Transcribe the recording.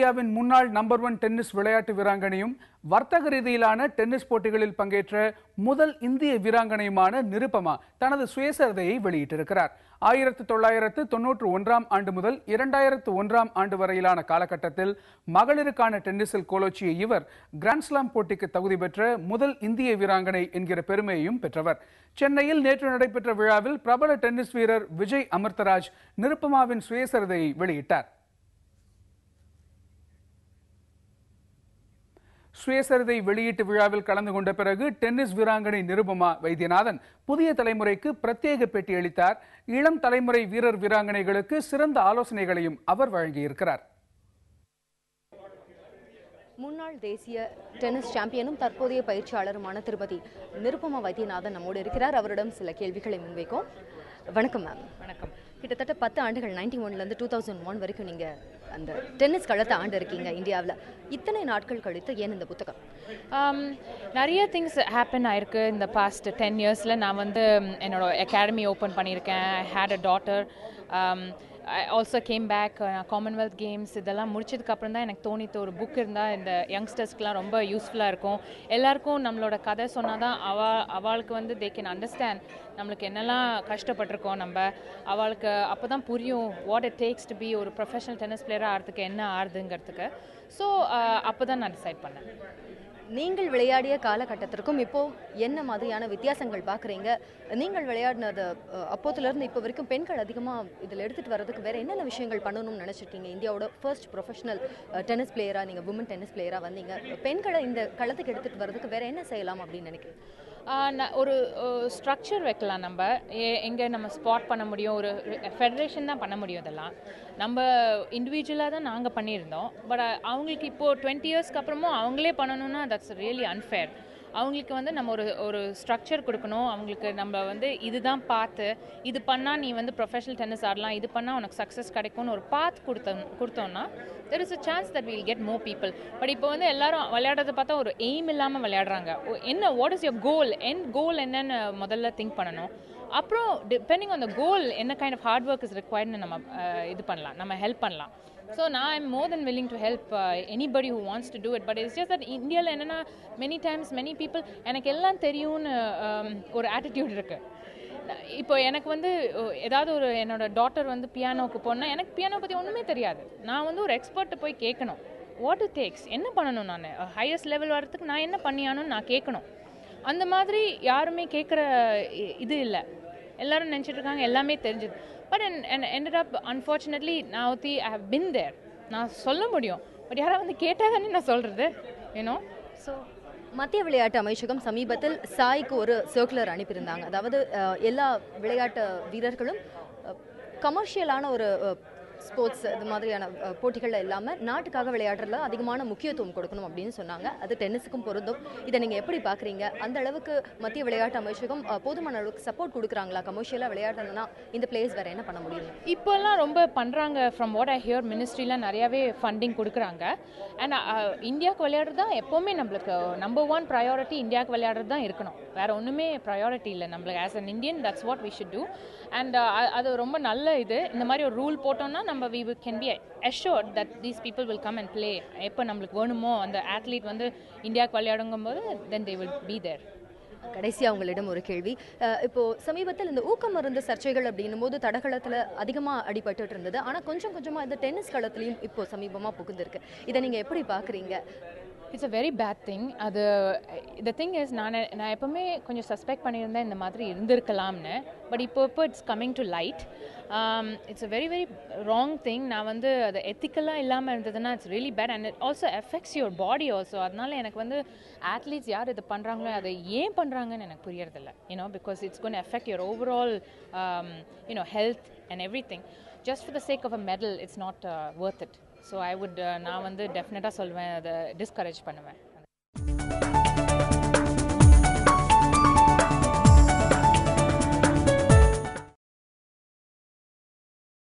இந்தியாவின் முன்னாள் number one tennis விளையாட்டு வீராங்கனையும் வர்த்தக ரீதியிலான டென்னிஸ் போட்டிகளில் பங்கேற்ற முதல் இந்திய வீராங்கனையுமான நிருபமா தனது சுயசரிதையை வெளியிட்டிருக்கிறார் ஆயிரத்து தொள்ளாயிரத்து தொன்னூற்று ஒன்றாம் ஆண்டு முதல் இரண்டாயிரத்து ஒன்றாம் ஆண்டு வரையிலான காலகட்டத்தில் மகளிருக்கான டென்னிஸில் கோலோச்சிய இவர் கிராண்ட்ஸ்லாம் போட்டிக்கு தகுதி பெற்ற முதல் இந்திய வீராங்கனை என்கிற பெருமையையும் பெற்றவர் சென்னையில் நேற்று நடைபெற்ற விழாவில் பிரபல டென்னிஸ் வீரர் விஜய் அமிர்தராஜ் நிருப்பமாவின் சுயசரிதையை வெளியிட்டார் சுயசரிதை வெளியீட்டு விழாவில் கலந்து கொண்ட பிறகு டென்னிஸ் வீராங்கனை நிருபமா வைத்தியநாதன் புதிய தலைமுறைக்கு பிரத்யேக பேட்டி அளித்தார் இளம் தலைமுறை வீரர் வீராங்கனைகளுக்கு சிறந்த ஆலோசனைகளையும் அவர் வழங்கியிருக்கிறார் முன்னாள் தேசிய டென்னிஸ் சாம்பியனும் தற்போதைய பயிற்சியாளருமான திருப்பதி நிருப்பமா வைத்தியநாதன் நம்மோடு இருக்கிறார் அவரிடம் சில கேள்விகளை முன்வைக்கும் வணக்கம் மேம் வணக்கம் கிட்டத்தட்ட பத்து ஆண்டுகள் நைன்டி ஒன்லேருந்து டூ தௌசண்ட் ஒன் வரைக்கும் நீங்கள் அந்த டென்னிஸ் களத்தை ஆண்டு இருக்கீங்க இந்தியாவில் இத்தனை நாட்கள் கழித்து ஏன் இந்த புத்தகம் Um, நிறைய திங்ஸ் ஹேப்பன் ஆயிருக்கு இந்த பாஸ்ட் டென் இயர்ஸில் நான் வந்து ம், என்னோட அகாடமி ஓப்பன் பண்ணியிருக்கேன் I had a daughter I also came back Commonwealth Games இதெல்லாம் முடிச்சதுக்கப்புறம் தான் எனக்கு தோணித்து ஒரு புக் இருந்தால் இந்த யங்ஸ்டர்ஸ்க்குலாம் ரொம்ப யூஸ்ஃபுல்லாக இருக்கும் எல்லாருக்கும் நம்மளோட கதை சொன்னால் தான் அவ அவளுக்கு வந்து தே கேன் அண்டர்ஸ்டாண்ட் நம்மளுக்கு என்னெல்லாம் கஷ்டப்பட்டிருக்கோம் நம்ம அவளுக்கு அப்போ தான் புரியும் what it takes to be ஒரு ப்ரொஃபஷனல் டென்னிஸ் பிளேயராக ஆகிறதுக்கு என்ன ஆறுதுங்கிறதுக்கு ஸோ அப்போ தான் நான் டிசைட் பண்ணேன் நீங்கள் விளையாடிய காலகட்டத்திற்கும் இப்போ என்ன மாதிரியான வித்தியாசங்கள் பார்க்குறீங்க நீங்கள் விளையாடினது அஹ், அப்போத்துலேருந்து இப்போ வரைக்கும் பெண்கள் அதிகமாக இதில் எடுத்துகிட்டு வர்றதுக்கு வேறு என்னென்ன விஷயங்கள் பண்ணணும்னு நினச்சிருக்கீங்க இந்தியாவோட ஃபர்ஸ்ட் ப்ரொஃபஷனல் டென்னிஸ் பிளேயராக நீங்கள் உமன் டென்னிஸ் பிளேயராக வந்தீங்க பெண்களை இந்த களத்துக்கு எடுத்துகிட்டு வர்றதுக்கு வேறு என்ன செய்யலாம் அப்படின்னு நினைக்கிறேன் ஆஹ் ந- ஒரு ஸ்ட்ரக்சர் வைக்கலாம் நம்ம எ- எங்க நம்ம ஸ்பாட் பண்ண முடியும் ஒரு ஃபெடரேஷன் தான் பண்ண முடியும் இதெல்லாம் நம்ம இண்டிவிஜுவலாக தான் நாங்கள் பண்ணியிருந்தோம் பட் அவங்களுக்கு இப்போது டுவெண்ட்டி இயர்ஸ்க்கு அப்புறமும் அவங்களே பண்ணணும்னா தட்ஸ் ரியலி unfair அவங்களுக்கு வந்து நம்ம ஒரு ஒரு ஸ்ட்ரக்சர் கொடுக்கணும் அவங்களுக்கு நம்ம வந்து இதுதான் பார்த்து இது பண்ணால் நீ வந்து ப்ரொஃபஷனல் டென்னிஸ் ஆடலாம் இது பண்ணால் உனக்கு சக்ஸஸ் கிடைக்கும்னு ஒரு பாத் கொடுத்தோம் கொடுத்தோம்னா there is a chance that will get more people but இப்போ வந்து எல்லாரும் விளையாடுறத பார்த்தா ஒரு எய்ம் இல்லாமல் விளையாடுறாங்க ஓ, என்ன வாட் இஸ் யோர் கோல் என் கோல் என்னன்னு முதல்ல திங்க் பண்ணணும் அப்புறம் டிபெண்டிங் ஆன் த கோல் என்ன kind of hard work is ரிக்வயர்ட்னு நம்ம அஹ், இது பண்ணலாம் நம்ம ஹெல்ப் பண்ணலாம் ஸோ நான் I'm more than willing to help anybody who wants to do it but it's just that இந்தியாவில் என்னென்னா மெனி டைம்ஸ் மெனி பீப்புள் எனக்கு எல்லாம் தெரியும்னு um, ஒரு ஆட்டிடியூட் இருக்குது இப்போ எனக்கு வந்து ஓ, ஏதாவது ஒரு என்னோட டாட்டர் வந்து பியானோவுக்கு போனால் எனக்கு பியானோ பற்றி ஒன்றுமே தெரியாது நான் வந்து ஒரு எக்ஸ்பர்ட்டை போய் கேட்கணும் வாட் இட் டேக்ஸ் என்ன பண்ணணும் நான் ஹையஸ்ட் லெவல் வரதுக்கு நான் என்ன பண்ணியானுன்னு நான் கேட்கணும் அந்த மாதிரி யாருமே கேட்குற இது இல்லை எல்லாரும் நினச்சிட்டு இருக்காங்க எல்லாமே தெரிஞ்சது பட் ended up அன்ஃபார்ச்சுனேட்லி நான் ஒத்தி ஐ ஹவ் பின் தேர் நான் சொல்ல முடியும் பட் யாராவது வந்து கேட்டால் தானே நான் சொல்கிறது யூனோ ஸோ மத்திய விளையாட்டு அமைச்சகம் சமீபத்தில் சாய்க்கு ஒரு சர்க்குலர் அனுப்பியிருந்தாங்க அதாவது அஹ், எல்லா விளையாட்டு வீரர்களும் கமர்ஷியலான ஒரு ஸ்போர்ட்ஸ் இது மாதிரியான அஹ், போட்டிகள்ல இல்லாமல் நாட்டுக்காக விளையாடுறதுல அதிகமான முக்கியத்துவம் கொடுக்கணும் அப்படின்னு சொன்னாங்க அது டென்னிஸுக்கும் பொருந்தும் இதை நீங்கள் எப்படி பார்க்குறீங்க அந்த அளவுக்கு மத்திய விளையாட்டு அமைச்சகம் அஹ், போதுமான அளவுக்கு சப்போர்ட் கொடுக்குறாங்களா கமர்ஷியலாக விளையாடுறதுனா இந்த பிளேஸ் வேறு என்ன பண்ண முடியும் இப்போல்லாம் ரொம்ப பண்ணுறாங்க ஃப்ரம் வாட் ஐ ஹியர் மினிஸ்ட்ரிலாம் நிறையாவே ஃபண்டிங் கொடுக்குறாங்க அண்ட் இந்தியாவுக்கு விளையாடுறது தான் எப்போவுமே நம்மளுக்கு நம்பர் ஒன் ப்ரையாரிட்டி இந்தியாவுக்கு விளையாடுறது தான் இருக்கணும் வேறு ஒன்றுமே ப்ரையாரிட்டி இல்லை நம்மளுக்கு as an Indian that's what we should do and அது ரொம்ப நல்ல இது இந்த மாதிரி ஒரு ரூல் போட்டோம்னா நம்ம we can be assured that these people will come and play எப்போ நம்மளுக்கு வேணுமோ அந்த athlete வந்து இந்தியாவுக்கு விளையாடுங்கும் போது தென் தே வில் பி தேர் கடைசியா உங்களிடம் ஒரு கேள்வி அஹ் இப்போ சமீபத்தில் இந்த ஊக்க மருந்து சர்ச்சைகள் அப்படின்னும் போது தடகளத்துல அதிகமா அடிபட்டுட்டு இருந்தது ஆனா கொஞ்சம் கொஞ்சமா இந்த டென்னிஸ் களத்துலயும் இப்போ சமீபமா புகுந்திருக்கு இதை நீங்க எப்படி பாக்குறீங்க it's a very bad thing அது த திங் இஸ் நான் நான் எப்போவுமே கொஞ்சம் சஸ்பெக்ட் பண்ணியிருந்தேன் இந்த மாதிரி இருந்திருக்கலாம்னு பட் இப்போ இப்போ it's coming to light it's a very very wrong thing நான் வந்து அது எத்திக்கலாக இல்லாமல் இருந்ததுன்னா it's really bad and it also affects your body also அதனால எனக்கு வந்து athletes யார் இது பண்ணுறாங்களோ அதை ஏன் பண்ணுறாங்கன்னு எனக்கு புரியறதில்ல you know because it's gonna effect your overall you know health and everything just for the sake of a medal it's not worth it so I would நான் வந்து டெஃபினட்டாக சொல்வேன் அதை டிஸ்கரேஜ் பண்ணுவேன்